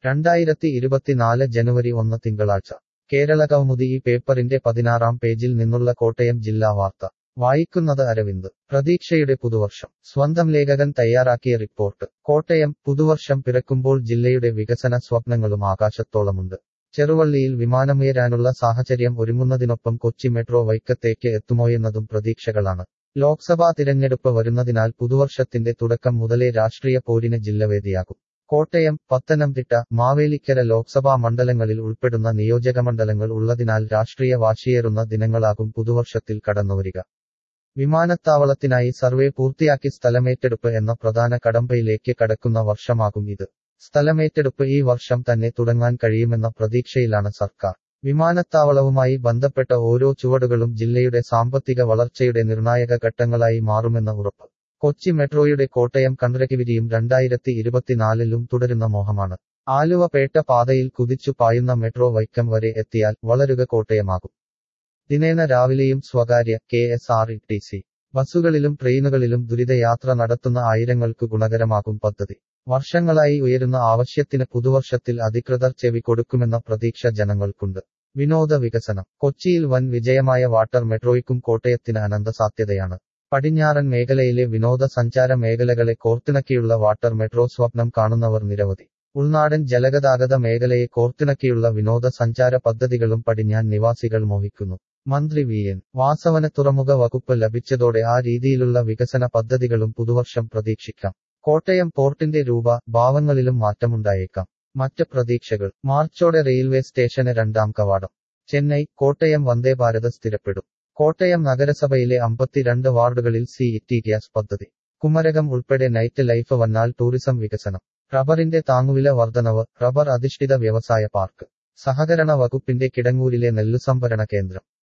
രണ്ടായിരത്തി ഇരുപത്തിനാല് ജനുവരി ഒന്ന് തിങ്കളാഴ്ച കേരള കൗമുദി ഈ പേപ്പറിന്റെ പതിനാറാം പേജിൽ നിന്നുള്ള കോട്ടയം ജില്ലാ വാർത്ത വായിക്കുന്നത് അരവിന്ദ് പ്രതീക്ഷയുടെ പുതുവർഷം സ്വന്തം ലേഖകൻ തയ്യാറാക്കിയ റിപ്പോർട്ട് കോട്ടയം പുതുവർഷം പിറക്കുമ്പോൾ ജില്ലയുടെ വികസന സ്വപ്നങ്ങളും ആകാശത്തോളമുണ്ട് ചെറുവള്ളിയിൽ വിമാനമുയരാനുള്ള സാഹചര്യം ഒരുങ്ങുന്നതിനൊപ്പം കൊച്ചി മെട്രോ വൈക്കത്തേക്ക് എത്തുമോയെന്നതും പ്രതീക്ഷകളാണ് ലോക്സഭാ തിരഞ്ഞെടുപ്പ് വരുന്നതിനാൽ പുതുവർഷത്തിന്റെ തുടക്കം മുതലേ രാഷ്ട്രീയ പോരിന് ജില്ല വേദിയാകും കോട്ടയം പത്തനംതിട്ട മാവേലിക്കര ലോക്സഭാ മണ്ഡലങ്ങളിൽ ഉൾപ്പെടുന്ന നിയോജകമണ്ഡലങ്ങൾ ഉള്ളതിനാൽ രാഷ്ട്രീയ വാശിയേറുന്ന ദിനങ്ങളാകും പുതുവർഷത്തിൽ കടന്നുവരിക വിമാനത്താവളത്തിനായി സർവേ പൂർത്തിയാക്കി സ്ഥലമേറ്റെടുപ്പ് എന്ന പ്രധാന കടമ്പയിലേക്ക് കടക്കുന്ന വർഷമാകും ഇത് സ്ഥലമേറ്റെടുപ്പ് ഈ വർഷം തന്നെ തുടങ്ങാൻ കഴിയുമെന്ന പ്രതീക്ഷയിലാണ് സർക്കാർ വിമാനത്താവളവുമായി ബന്ധപ്പെട്ട ഓരോ ചുവടുകളും ജില്ലയുടെ സാമ്പത്തിക വളർച്ചയുടെ നിർണായക ഘട്ടങ്ങളായി മാറുമെന്ന ഉറപ്പ് കൊച്ചി മെട്രോയുടെ കോട്ടയം കണ്ഠരകിവിരിയും രണ്ടായിരത്തി ഇരുപത്തിനാലിലും തുടരുന്ന മോഹമാണ് ആലുവ പേട്ട പാതയിൽ കുതിച്ചു പായുന്ന മെട്രോ വൈക്കം വരെ എത്തിയാൽ വളരുക കോട്ടയമാകും ദിനേന രാവിലെയും സ്വകാര്യ K S R T C സി ബസ്സുകളിലും ട്രെയിനുകളിലും ദുരിതയാത്ര നടത്തുന്ന ആയിരങ്ങൾക്ക് ഗുണകരമാകും പദ്ധതി വർഷങ്ങളായി ഉയരുന്ന ആവശ്യത്തിന് പുതുവർഷത്തിൽ അധികൃതർ ചെവി കൊടുക്കുമെന്ന പ്രതീക്ഷ ജനങ്ങൾക്കുണ്ട് വിനോദ വികസനം കൊച്ചിയിൽ വൻ വിജയമായ വാട്ടർ മെട്രോയ്ക്കും കോട്ടയത്തിന് അനന്ത സാധ്യതയാണ് പടിഞ്ഞാറൻ മേഖലയിലെ വിനോദസഞ്ചാര മേഖലകളെ കോർത്തിണക്കിയുള്ള വാട്ടർ മെട്രോ സ്വപ്നം കാണുന്നവർ നിരവധി ഉൾനാടൻ ജലഗതാഗത മേഖലയെ കോർത്തിണക്കിയുള്ള വിനോദസഞ്ചാര പദ്ധതികളും പടിഞ്ഞാൻ നിവാസികൾ മോഹിക്കുന്നു മന്ത്രി വി എൻ വാസവന തുറമുഖ വകുപ്പ് ലഭിച്ചതോടെ ആ രീതിയിലുള്ള വികസന പദ്ധതികളും പുതുവർഷം പ്രതീക്ഷിക്കാം കോട്ടയം പോർട്ടിന്റെ രൂപ ഭാവങ്ങളിലും മാറ്റമുണ്ടായേക്കാം മറ്റ് പ്രതീക്ഷകൾ മാർച്ചോടെ റെയിൽവേ സ്റ്റേഷന് രണ്ടാം കവാടം ചെന്നൈ കോട്ടയം വന്ദേ ഭാരത് സ്ഥിരപ്പെടും കോട്ടയം നഗരസഭയിലെ അമ്പത്തിരണ്ട് വാർഡുകളിൽ സി ഇറ്റി ഗ്യാസ് പദ്ധതി കുമരകം ഉൾപ്പെടെ നൈറ്റ് ലൈഫ് വന്നാൽ ടൂറിസം വികസനം റബ്ബറിന്റെ താങ്ങുവില വർധനവ് റബ്ബർ അധിഷ്ഠിത വ്യവസായ പാർക്ക് സഹകരണ വകുപ്പിന്റെ കിടങ്ങൂരിലെ നെല്ലുസംഭരണ കേന്ദ്രം